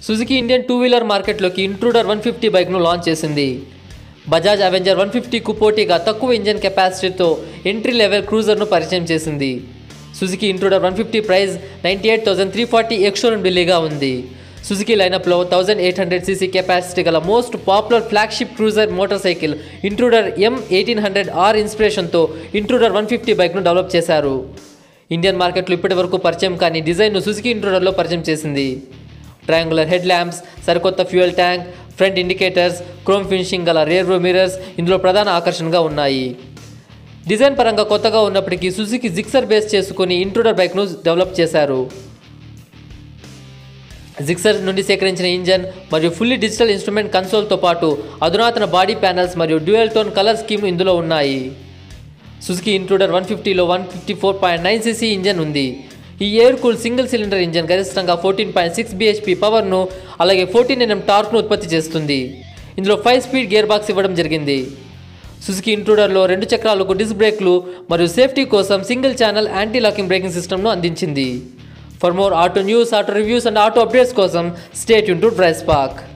Suzuki Indian two wheeler మార్కెట్లోకి Intruder one fifty బైక్ను launch చేసింది బజాజ్ అవెంజర్ వన్ ఫిఫ్టీకు పోటీగా తక్కువ ఇంజన్ కెపాసిటీతో ఎంట్రీ లెవెల్ క్రూజర్ను పరిచయం చేసింది Suzuki Intruder one fifty price ninety eight thousand three forty ex showroom ఢిల్లీగా ఉంది సుజుకి లైనప్లో thousand eight hundred CC capacity గల most popular flagship cruiser motor cycle Intruder M eighteen hundred R ఇన్స్పిరేషన్తో Intruder one fifty బైక్ను develop చేశారు Indian మార్కెట్లో ఇప్పటి వరకు పరిచయం కానీ డిజైన్ను సుజుకి ఇంట్రూడర్లో పరిచయం చేసింది ట్రయాంగులర్ హెడ్ ల్యాంప్స్ సరికొత్త fuel tank front indicators chrome finishing గల రియర్ వ్యూ మిరర్స్ ఇందులో ప్రధాన ఆకర్షణగా ఉన్నాయి డిజైన్ పరంగా కొత్తగా ఉన్నప్పటికీ సుజుకి జిక్సర్ బేస్ చేసుకుని ఇంట్రూడర్ బైక్ను డెవలప్ చేశారు జిక్సర్ నుండి సేకరించిన ఇంజన్ మరియు ఫుల్లీ డిజిటల్ ఇన్స్ట్రుమెంట్ కన్సోల్తో పాటు అధునాతన బాడీ ప్యానల్స్ మరియు డ్యూయల్ టోన్ కలర్ స్కీమ్ ఇందులో ఉన్నాయి సుజుకి ఇంట్రూడర్ వన్ ఫిఫ్టీలో one fifty four point nine CC engine ఉంది ఈ air cool single cylinder engine గరిష్టంగా ఫోర్టీన్ పాయింట్ సిక్స్ బిహెచ్పి పవర్ను అలాగే ఫోర్టీన్ ఎన్ఎం టార్క్ను ఉత్పత్తి చేస్తుంది ఇందులో ఫైవ్ స్పీడ్ గేర్ బాక్స్ ఇవ్వడం జరిగింది సుజుకి ఇంట్రూడర్లో రెండు చక్రాలకు డిస్క్ బ్రేక్లు మరియు సేఫ్టీ కోసం single channel anti locking braking సిస్టమ్ను అందించింది for more auto news auto reviews and auto updates కోసం స్టేట్ యూన్ టు డ్రైస్ పార్క్